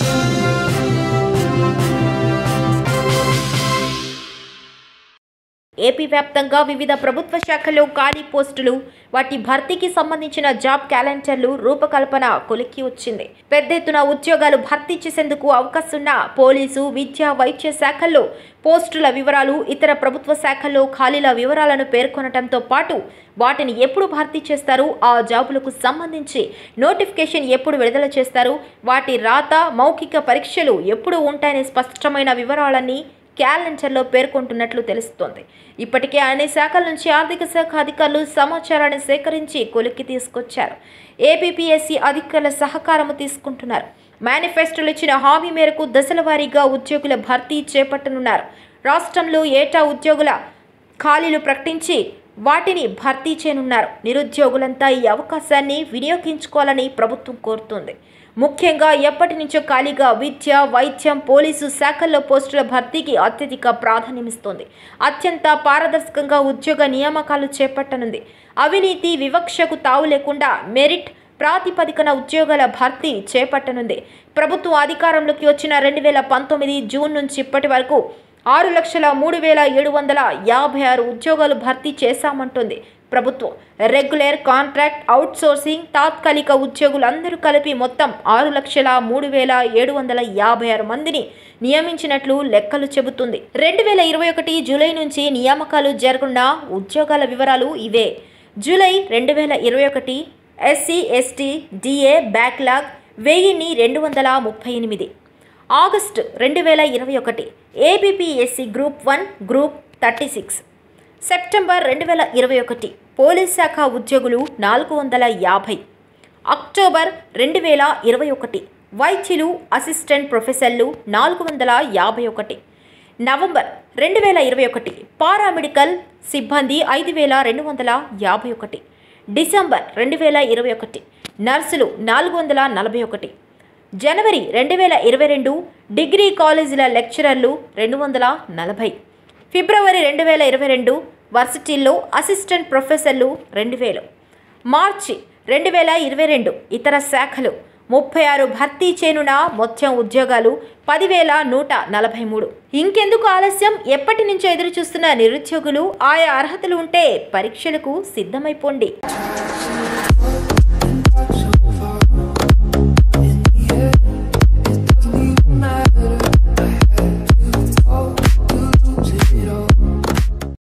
AP వ్యాప్తంగా వివిధ ప్రభుత్వ శాఖల్లో ఖాళీ పోస్టులు వాటి భర్తీకి సంబంధించిన జాబ్ క్యాలెండర్లు రూపకల్పన కొలిక్కి వచ్చింది పెద్ద ఎత్తున ఉద్యోగాలు భర్తీ చేసేందుకు అవకాశం ఉన్న పోలీసు విద్యా వైద్య శాఖల్లో పోస్టుల వివరాలు ఇతర ప్రభుత్వ శాఖల్లో ఖాళీల వివరాలను పేర్కొనడంతో పాటు వాటిని ఎప్పుడు భర్తీ చేస్తారు ఆ జాబులకు సంబంధించి నోటిఫికేషన్ ఎప్పుడు విడుదల చేస్తారు వాటి రాత మౌఖిక పరీక్షలు ఎప్పుడు ఉంటాయనే స్పష్టమైన వివరాలన్నీ క్యాలెండర్లో పేర్కొంటున్నట్లు తెలుస్తోంది ఇప్పటికే అన్ని శాఖల నుంచి ఆర్థిక శాఖ అధికారులు సమాచారాన్ని సేకరించి కొలిక్కి తీసుకొచ్చారు ఏపీపీఎస్సీ అధికారుల సహకారము తీసుకుంటున్నారు మేనిఫెస్టోలో ఇచ్చిన హామీ మేరకు దశల వారీగా ఉద్యోగుల భర్తీ చేపట్టనున్నారు రాష్ట్రంలో ఏటా ఉద్యోగుల ఖాళీలు ప్రకటించి వాటిని భర్తీ చేయనున్నారు నిరుద్యోగులంతా ఈ అవకాశాన్ని వినియోగించుకోవాలని ప్రభుత్వం కోరుతోంది ముఖ్యంగా ఎప్పటి నుంచో ఖాళీగా విద్య వైద్యం పోలీసు శాఖల్లో పోస్టుల భర్తీకి అత్యధిక ప్రాధాన్యమిస్తోంది అత్యంత పారదర్శకంగా ఉద్యోగ నియామకాలు చేపట్టనుంది అవినీతి వివక్షకు తావు లేకుండా మెరిట్ ప్రాతిపదికన ఉద్యోగాల భర్తీ చేపట్టనుంది ప్రభుత్వం అధికారంలోకి వచ్చిన రెండు వేల పంతొమ్మిది జూన్ నుంచి ఇప్పటి వరకు ఆరు లక్షల మూడు వేల ఏడు వందల యాభై ఆరు ఉద్యోగాలు భర్తీ చేశామంటుంది ప్రభుత్వం రెగ్యులర్ కాంట్రాక్ట్ అవుట్సోర్సింగ్ తాత్కాలిక ఉద్యోగులు అందరూ కలిపి మొత్తం ఆరు లక్షల మూడు వేల ఏడు వందల యాభై ఆరు మందిని నియమించినట్లు లెక్కలు చెబుతుంది రెండు వేల ఇరవై ఒకటి జూలై నుంచి నియామకాలు జరగనున్న ఉద్యోగాల వివరాలు ఇవే జూలై రెండు వేల ఇరవై ఒకటి ఎస్సీ ఎస్టీ డిఏ బ్యాక్లాగ్ వెయ్యిన్ని రెండు వందల ముప్పై ఎనిమిది ఆగస్టు రెండు వేల ఇరవై ఒకటి APPSC group one group thirty six September రెండు వేల ఇరవై ఒకటి పోలీస్ శాఖ ఉద్యోగులు నాలుగు వందల యాభై అక్టోబర్ రెండు వేల ఇరవై ఒకటి వైద్యులు అసిస్టెంట్ ప్రొఫెసర్లు నాలుగు వందల యాభై ఒకటి నవంబర్ రెండు వేల ఇరవై ఒకటి పారామెడికల్ సిబ్బంది ఐదు వేల రెండు వందల యాభై ఒకటి డిసెంబర్ రెండు వేల ఇరవై ఒకటి నర్సులు నాలుగు వందల నలభై ఒకటి జనవరి రెండు వేల ఇరవై రెండు డిగ్రీ కాలేజీల లెక్చరర్లు రెండు వందల నలభై ఫిబ్రవరి రెండు వేల ఇరవై రెండు వర్సిటీల్లో అసిస్టెంట్ ప్రొఫెసర్లు రెండు వేలు మార్చి రెండు వేల ఇరవై రెండు ఇతర శాఖలు ముప్పై ఆరు భర్తీ చేయనున్న మొత్తం ఉద్యోగాలు పదివేల నూట నలభై మూడు ఇంకెందుకు ఆలస్యం ఎప్పటి నుంచో ఎదురు చూస్తున్న నిరుద్యోగులు ఆయా అర్హతలు ఉంటే పరీక్షలకు సిద్ధమైపోండి